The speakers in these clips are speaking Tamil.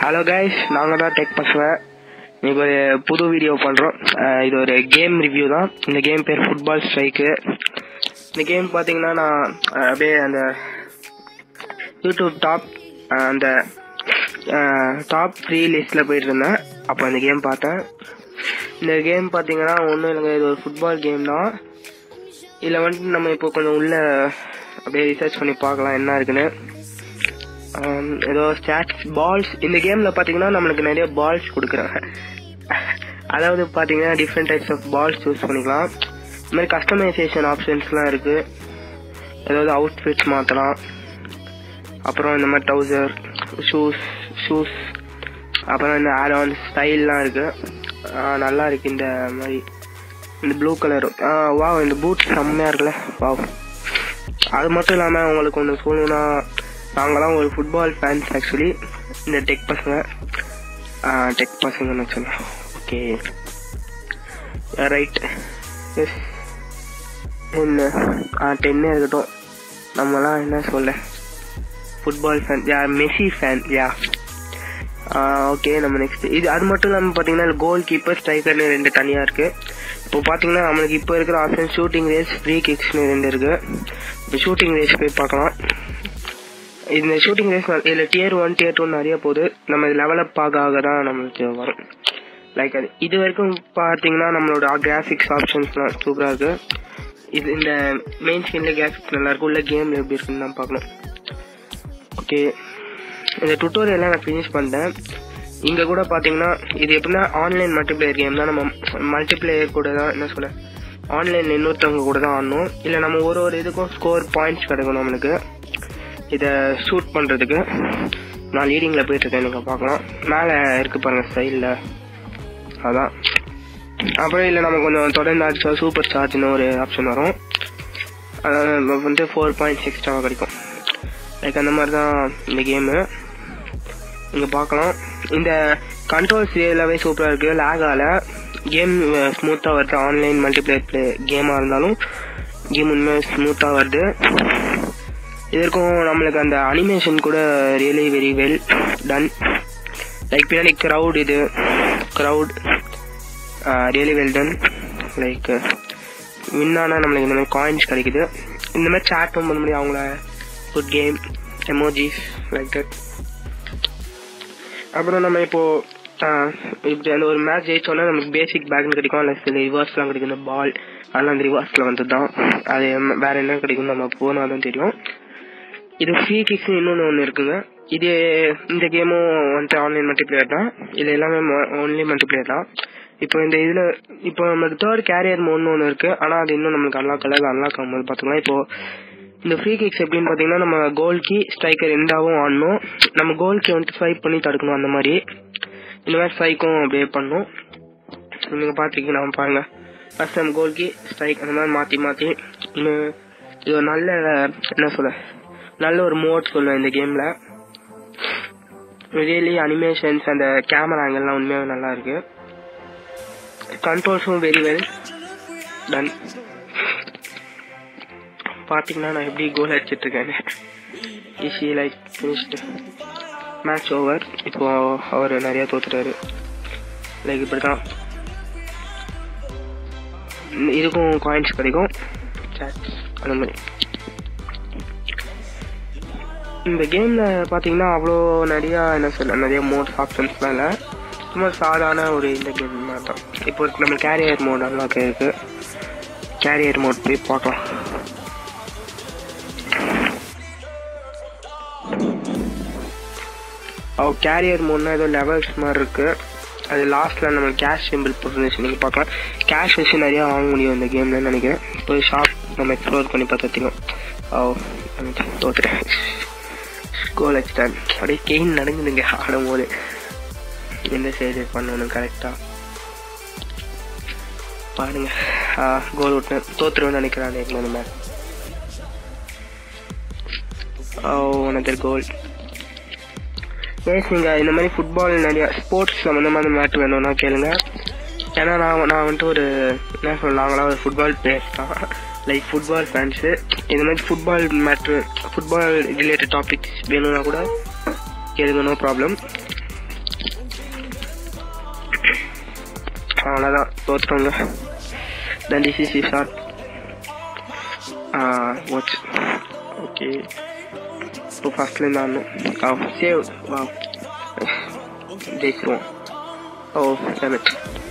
ஹலோ கைஸ் நாங்கள் தான் டெக் பசங்க இன்னைக்கு ஒரு புது வீடியோ பண்ணுறோம் இது ஒரு கேம் ரிவ்யூ தான் இந்த கேம் பேர் ஃபுட்பால் ஸ்ட்ரைக்கு இந்த கேம் பார்த்தீங்கன்னா நான் அஹ், அப்படியே அந்த யூடியூப் டாப் அந்த டாப் த்ரீ லிஸ்ட்டில் போயிட்டு இருந்தேன் அப்போ இந்த கேம் பார்த்தேன் இந்த கேம் பார்த்தீங்கன்னா ஒன்றும் இல்லைங்க இது ஒரு ஃபுட்பால் கேம் தான் இதில் வந்துட்டு நம்ம இப்போ கொஞ்சம் உள்ள அப்படியே ரிசர்ச் பண்ணி பார்க்கலாம் என்ன இருக்குன்னு ஆம், ஏதோ ஸ்டாட்ஸ் பால்ஸ் இந்த கேம்ல பாத்தீங்கன்னா நம்மளுக்கு நிறைய பால்ஸ் கொடுக்குறாங்க அதாவது பாத்தீங்கன்னா different types of balls choose பண்ணிக்கலாம் இந்த மாதிரி கஸ்டமைசேஷன் ஆப்ஷன்ஸ்லாம் இருக்கு ஏதாவது அவுட்ஃபிட்ஸ் மாற்றலாம் அப்புறம் இந்த மாதிரி டவுசர் ஷூஸ் ஷூஸ் அப்புறம் இந்த ஆடான் ஸ்டைல்லாம் இருக்கு ஆ, நல்லா இருக்கு இந்த மாதிரி இந்த ப்ளூ கலர் வா இந்த பூட் செம்மையா இருக்குல்ல வாவ் அது மட்டும் இல்லாமல் உங்களுக்கு ஒன்று சொல்லணும்னா நாங்களாம் ஒரு ஃபுட்பால் ஃபேன்ஸ் ஆக்சுவலி இந்த டெக் பசங்க டெக் பசங்கன்னு சொல்லலாம் ஓகே ரைட் எஸ் என்ன ஆ டென்னே இருக்கட்டும் நம்மலாம் என்ன சொல்ல ஃபுட்பால் ஃபேன் யா மெஸ்ஸி ஃபேன் யா ஓகே நம்ம நெக்ஸ்ட் இது அது மட்டும் இல்லாமல் பார்த்தீங்கன்னா கோல் கீப்பர் ஸ்ட்ரைக்கர்னு ரெண்டு தனியாக இருக்கு இப்போ பார்த்தீங்கன்னா நம்மளுக்கு இப்போ இருக்கிற ஆப்ஷன் ஷூட்டிங் ரேஸ் ஃப்ரீ கிக்ஸ்னு ரெண்டு இருக்கு இப்போ ஷூட்டிங் ரேஸ் போய் பார்க்கலாம் இந்த ஷூட்டிங் ரேஸ் இதில் டியர் ஒன் டியர் டூ நிறைய போகுது நம்ம லெவலப் ஆக ஆக தான் நம்மளுக்கு வரும் லைக் அது இது வரைக்கும் பார்த்தீங்கன்னா நம்மளோட கிராஃபிக்ஸ் ஆப்ஷன்ஸ்லாம் சூப்பராக இருக்கு இது இந்த மெயின் ஸ்க்ரீனில் கிராஃபிக்ஸ் நல்லா இருக்கும் உள்ள கேம் எப்படி இருக்குன்னு தான் பார்க்கணும் ஓகே இந்த டுட்டோரியெல்லாம் நான் ஃபினிஷ் பண்ணிட்டேன் இங்கே கூட பார்த்தீங்கன்னா இது எப்படின்னா ஆன்லைன் மல்டிப்ளேயர் கேம் தான் நம்ம மல்டிப்ளேயர் கூட தான் என்ன சொல்ல ஆன்லைனில் இன்னொருத்தவங்க கூட தான் ஆடணும் இல்லை நம்ம ஒரு ஒரு இதுக்கும் ஸ்கோர் பாயிண்ட்ஸ் கிடைக்கும் நம்மளுக்கு இதை ஷூட் பண்ணுறதுக்கு நான் லீடிங்கில் போயிட்டுருக்கேன் நீங்கள் பார்க்கலாம் மேலே இருக்கு பாருங்கள் சைடில் அதான் அப்புறம் இல்லை நம்ம கொஞ்சம் தொடர்ந்து அடிச்சா சூப்பர் சார்ஜ்னு ஒரு ஆப்ஷன் வரும் அதாவது நம்ம வந்து ஃபோர் பாயிண்ட்ஸ் எக்ஸ்ட்ராவாக கிடைக்கும் லைக் அந்த மாதிரி தான் இந்த கேமு இங்கே பார்க்கலாம் இந்த கண்ட்ரோல்ஸ் எல்லாமே சூப்பராக இருக்குது லேக் ஆகல கேம் ஸ்மூத்தாக வருது ஆன்லைன் மல்டிப்ளேயர் ப்ளே கேமாக இருந்தாலும் கேம் உண்மையாக ஸ்மூத்தாக வருது இதற்கும் நம்மளுக்கு அந்த அனிமேஷன் கூட really very well done like பின்னாடி க்ரௌட் இது crowd really well done like வின்னானா நம்மளுக்கு இந்த மாதிரி காயின்ஸ் கிடைக்குது இந்த மாதிரி சேட்டும் பண்ண முடியும் அவங்கள good game emojis like that அப்புறம் நம்ம இப்போ ஆஹ், இப்படி அந்த ஒரு மேட்ச் ஜெயிச்சோன்னா நமக்கு பேசிக் பேக்னு கிடைக்கும் இல்லை சில ரிவர்ஸ்லாம் கிடைக்கும் இந்த பால் அதெல்லாம் அந்த ரிவர்ஸில் வந்து தான் அது ம- வேற என்ன கிடைக்கும் நம்ம போனால் தான் தெரியும் இது ஃப்ரீ கிக்ஸ் இன்னொன்று ஒன்று இருக்குங்க இது இந்த கேமும் வந்துட்டு ஆன்லைன் மல்டிப்ளேயர் தான் இது எல்லாமே ஓன்லி மல்டிப்ளேயர் தான் இப்போ இந்த இதில் இப்போ நமக்கு தேர்ட் கேரியர் மோட்னு ஒன்று இருக்கு ஆனால் அது இன்னும் நம்மளுக்கு அன்லாக் கலர் அன்லாக் ஆகும்போது பார்த்துக்கலாம் இப்போ இந்த ஃப்ரீ கிக்ஸ் எப்படின்னு பார்த்தீங்கன்னா நம்ம கோல் கீ ஸ்ட்ரைக்கர் ரெண்டாவும் ஆடணும் நம்ம கோல் கீ வந்துட்டு ஸ்வைப் பண்ணி தடுக்கணும் அந்த மாதிரி இந்த மாதிரி ஸ்ட்ரைக்கும் அப்படியே பண்ணும் நீங்கள் பார்த்துருக்கீங்க நான் பாருங்க ஃபர்ஸ்ட் நம்ம கோல் கீ ஸ்ட்ரைக் அந்த மாதிரி மாற்றி மாற்றி இது ஒரு நல்ல என்ன சொல்ல நல்ல ஒரு மோட் சொல்லுவேன் இந்த கேமில் ரியலி அனிமேஷன்ஸ் அந்த கேமரா ஆங்கிள்லாம் உண்மையாகவே நல்லா இருக்கு கண்ட்ரோல்ஸும் வெரி வெல் டன் பார்த்தீங்கன்னா நான் எப்படி கோல் அடிச்சிட்டு இருக்கேன் easy like finished match over இப்போ அவர் நிறைய தோத்துட்டாரு லைக் இப்படி தான் இதுக்கும் காயின்ஸ் கிடைக்கும் chats, அந்த மாதிரி இந்த கேமில் பார்த்தீங்கன்னா அவ்வளோ நிறையா என்ன சொல்ல நிறைய மோட்ஸ் ஆப்ஷன்ஸ்லாம் இல்லை சும்மா சாதாரண ஒரு இந்த கேம் மாதிரி தான் இப்போ நம்ம கேரியர் மோட் அன்லாக் இருக்கு கேரியர் மோட் போய் பார்க்கலாம் அவ கேரியர் மோட்னா ஏதோ லெவல்ஸ் மாதிரி இருக்கு அது லாஸ்ட்ல நம்ம கேஷ் சிம்பிள் போட்டுருந்துச்சு நீங்க பார்க்கலாம் கேஷ் வச்சு நிறைய வாங்க முடியும் இந்த கேம்ல நினைக்கிறேன் போய் ஷாப் நம்ம எக்ஸ்ப்ளோர் பண்ணி பார்த்தா தெரியும் ஓ தோத்துட்டேன் கோல் அடிச்சிட்டேன் அப்படியே கெயின் நடங்குதுங்க ஆடும் போது எந்த சைடு பண்ணணும் கரெக்டா பாருங்க கோல் விட்டேன் தோத்துருவேன்னு நினைக்கிறேன் அந்த மேட்ச் ஓ another கோல் கேஸ் நீங்கள் இந்த மாதிரி ஃபுட்பால் நிறைய ஸ்போர்ட்ஸ் சம்மந்தமான மேட்ச் வேணும்னா கேளுங்க ஏன்னா நான் நான் வந்துட்டு ஒரு என்ன சொல்ல நாங்களாம் ஒரு ஃபுட்பால் பிளேயர்ஸ் தான் லைக் ஃபுட்பால் ஃபேன்ஸு இந்த மாதிரி football matter football related topics வேணும்னா கூட கேளுங்க நோ ப்ராப்ளம் அவ்வளோதான் தோற்றுறோங்க then this is his shot watch okay இப்போ ஃபஸ்ட்லேருந்து ஆடணும் சேவ் வா ஜெயிச்சிருவோம் ஓ டேமேஜ்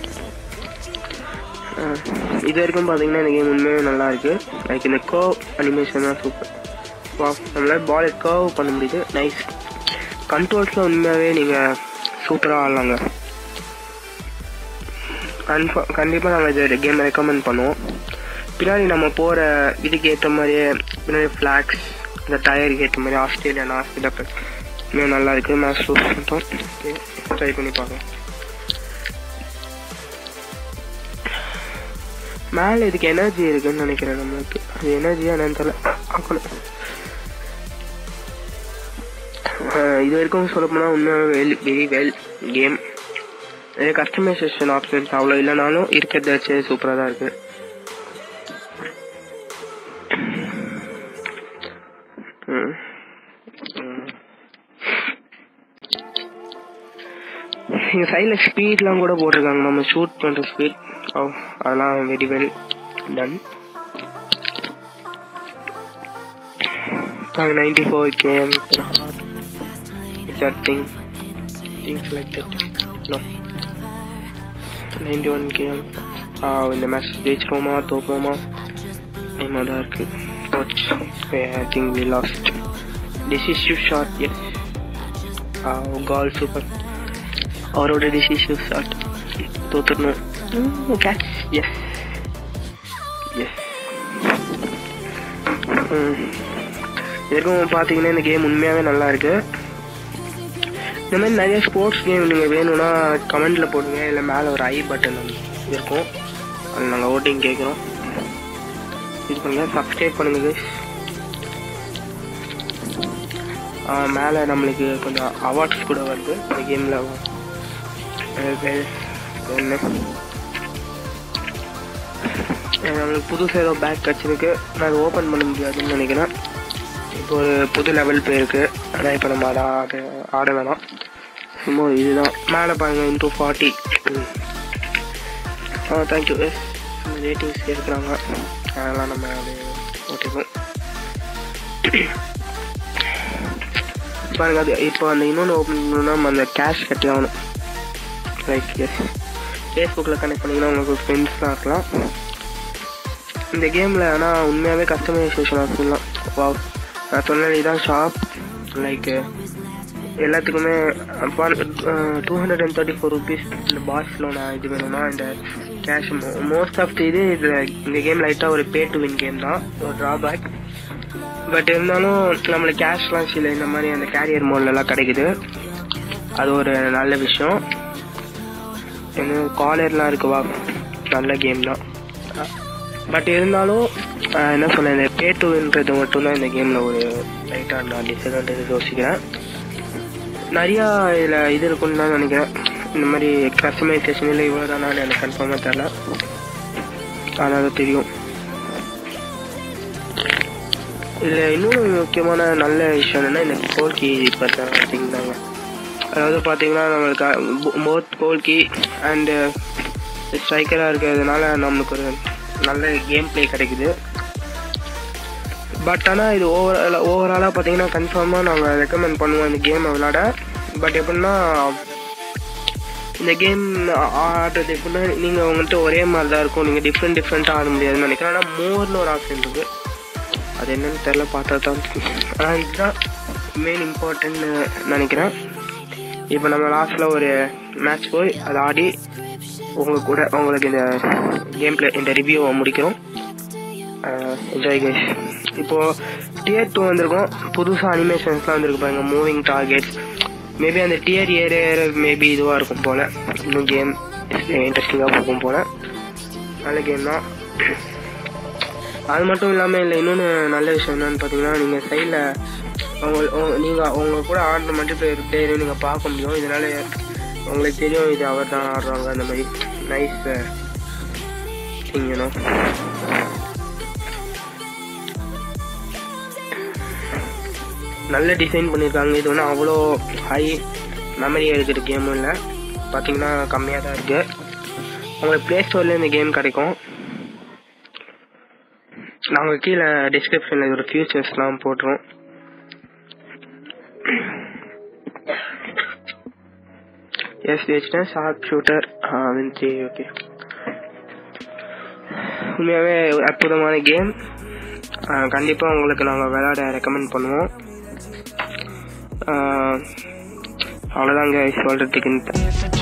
இது வரைக்கும் பார்த்தீங்கன்னா இந்த கேம் உண்மையாகவே நல்லா இருக்கு லைக் இந்த கர்வ் அனிமேஷன் தான் சூப்பர் வா நம்மளால் பால் கர்வ் பண்ண முடியுது நைஸ் கண்ட்ரோல்ஸில் உண்மையாகவே நீங்கள் சூப்பராக ஆடலாங்க கன்ஃபார்ம் கண்டிப்பாக நாங்கள் இது கேம் ரெக்கமெண்ட் பண்ணுவோம் பின்னாடி நம்ம போகிற இதுக்கு ஏற்ற மாதிரியே பின்னாடி ஃப்ளாக்ஸ் இந்த டயருக்கு ஏற்ற மாதிரி ஆஸ்திரேலியா ஆஸ்திரேலியா இன்னும் நல்லா இருக்குது மேட்ச் லூஸ் பண்ணிட்டோம் ஓகே ட்ரை பண்ணி பார்க்கலாம் மேலே இதுக்கு எனர்ஜி இருக்குன்னு நினைக்கிறேன் நம்மளுக்கு அது எனர்ஜியா என்னன்னு தெரியல பார்க்கணும் அஹ் இது வரைக்கும் சொல்ல போனால் உண்மையாக வெல் வெரி வெல் கேம் இதே கஸ்டமைசேஷன் ஆப்ஷன்ஸ் அவ்வளோ இல்லைனாலும் இருக்கிறத வச்சு சூப்பராக தான் இருக்குது ம் ம். இங்க சைடில் ஸ்பீட்லாம் கூட போட்டிருக்காங்க நம்ம ஷூட் பண்ணுற ஸ்பீட் ஓ அதெல்லாம் very well done ninety four game thing things like that no ninety one game இந்த மேட்ச் ஜெயிச்சிருவோமா தோப்போமா என்னமா தான் இருக்கு coach I think we lost decisive shot yes call super அவரோட டிசிசிவ் ஷாட் தோத்துடணும் கேட்ச் எஸ் எஸ் இதுக்கும் பார்த்தீங்கன்னா இந்த கேம் உண்மையாகவே நல்லா இருக்கு இந்த மாதிரி நிறைய ஸ்போர்ட்ஸ் கேம் நீங்கள் வேணும்னா கமெண்ட்டில் போடுங்க இல்லை மேலே ஒரு ஐ பட்டன் இருக்கும் அது நாங்கள் ஓட்டிங் கேட்குறோம் இது பண்ணுங்க சப்ஸ்கிரைப் பண்ணுங்க guys. ஆ மேலே நம்மளுக்கு கொஞ்சம் அவார்ட்ஸ் கூட வருது இந்த கேமில் என்ன நம்மளுக்கு புதுசாக ஏதோ பேக் கிடச்சிருக்கு நான் அதை ஓப்பன் பண்ண முடியாதுன்னு நினைக்கிறேன் இப்போ ஒரு புது லெவல் போயிருக்கு ஆனால் இப்போ நம்ம அதை ஆட ஆட வேணாம் சும்மா இதுதான் மேலே பாருங்க into forty ah thank you yes ratings இருக்கிறாங்க அதெல்லாம் நம்ம அது ஓட்டிப்போம் பாருங்க அது இப்போ அந்த இன்னொன்று ஓப்பன் பண்ணணும்னா நம்ம அந்த கேஷ் கட்டி ஆகணும் லைக் எஸ் ஃபேஸ்புக்கில் கனெக்ட் பண்ணிங்கன்னா உங்களுக்கு ஃப்ரெண்ட்ஸ்லாம் இருக்கலாம் இந்த கேமில் ஆனால் உண்மையாகவே கஸ்டமைசேஷன் ஆப்ஷன்லாம் வா நான் சொன்னேன் இதான் ஷாப் லைக் எல்லாத்துக்குமே two hundred and thirty four rupees இந்த பாஸ்ல நான் இது வேணும்னா இந்த கேஷ் மோஸ்ட் ஆஃப் இது இது இந்த கேம் லைட்டாக ஒரு பே டு வின் கேம் தான் ஒரு ட்ராபேக் பட் இருந்தாலும் நம்மளுக்கு கேஷ்லாம் சில இந்த மாதிரி அந்த கேரியர் மோட்லலாம் கிடைக்குது அது ஒரு நல்ல விஷயம் என்ன காலர்லாம் இருக்கு வா நல்ல கேம் தான் பட் இருந்தாலும் ஆஹ் என்ன சொல்ல இந்த பே டுன்றது மட்டும்தான் இந்த கேமில் ஒரு லைட்டாக நான் டிஸ்அட்வான்டேஜ் யோசிக்கிறேன் நிறையா இதில் இது இருக்குன்னு தான் நினைக்கிறேன் இந்த மாதிரி கஸ்டமைசேஷன் இல்லை இவ்வளோ தானே எனக்கு கன்ஃபார்மாக தெரில ஆனால் அது தெரியும் இதில் இன்னொரு முக்கியமான நல்ல விஷயம் என்னென்னா இந்த கோல்கி பற்ற திங் தாங்க அதாவது பார்த்தீங்கன்னா நம்மளுக்கு போத் கோல்கி அண்டு ஸ்ட்ரைக்கராக இருக்கிறதுனால நம்மளுக்கு ஒரு நல்ல கேம் ப்ளே கிடைக்குது பட் ஆனால் இது ஓவர் ஓவராலாக பார்த்தீங்கன்னா கன்ஃபார்மாக நாங்கள் ரெக்கமெண்ட் பண்ணுவோம் இந்த கேமை விளாட பட் எப்படின்னா இந்த கேம் ஆடுறது எப்படின்னா நீங்கள் உங்கள்கிட்ட ஒரே மாதிரி தான் இருக்கும் நீங்கள் டிஃப்ரெண்ட் டிஃப்ரெண்ட்டாக ஆட முடியாதுன்னு நினைக்கிறேன் ஆனால் மோர்னு ஒரு ஆப்ஷன் இருக்குது அது என்னன்னு தெரில பார்த்தா தான் ஆனால் இதுதான் மெயின் இம்பார்ட்டன்ட்னு நினைக்கிறேன் இப்போ நம்ம லாஸ்ட்டில் ஒரு மேட்ச் போய் அதை ஆடி உங்க கூட உங்களுக்கு இந்த கேம் பிளே இந்த ரிவ்யூவை முடிக்கிறோம் என்ஜாய் கைஸ் இப்போது டியர் டூ வந்திருக்கோம் புதுசாக அனிமேஷன்ஸ்லாம் வந்திருக்கு பாருங்க மூவிங் டார்கெட்ஸ் மேபி அந்த டியர் ஏற ஏற மேபி இதுவாக இருக்கும் போல் இன்னும் கேம் இன்ட்ரெஸ்டிங்காக போகும் போல் நல்ல கேம் தான் அது மட்டும் இல்லாமல் இல்லை இன்னொன்று நல்ல விஷயம் என்னன்னு பார்த்தீங்கன்னா நீங்கள் சைடில் அவங்க நீங்கள் அவங்க கூட ஆடுற மட்டும் பேர் பிளேயரை நீங்கள் பார்க்க முடியும் இதனால உங்களுக்கு தெரியும் இது அவர் தான் ஆடுறாங்க அந்த மாதிரி நைஸ் திங் யூனோ நல்ல டிசைன் பண்ணியிருக்காங்க இது ஒன்றும் அவ்வளோ ஹை மெமரி இருக்கிற கேமும் இல்லை பார்த்தீங்கன்னா கம்மியாக தான் இருக்குது உங்களுக்கு ப்ளே ஸ்டோர்லேயே இந்த கேம் கிடைக்கும் நாங்கள் கீழே டிஸ்கிரிப்ஷனில் இதோட ஃபியூச்சர்ஸ்லாம் போட்டுருவோம் எஸ் ஜெயிச்சிட்டேன் ஷார்ப் ஷூட்டர் வின்சி ஓகே உண்மையாகவே ஒரு அற்புதமான கேம் கண்டிப்பாக உங்களுக்கு நாங்கள் விளையாட ரெக்கமெண்ட் பண்ணுவோம் ஆஹ் அவ்வளோதாங்க சொல்கிறதுக்கு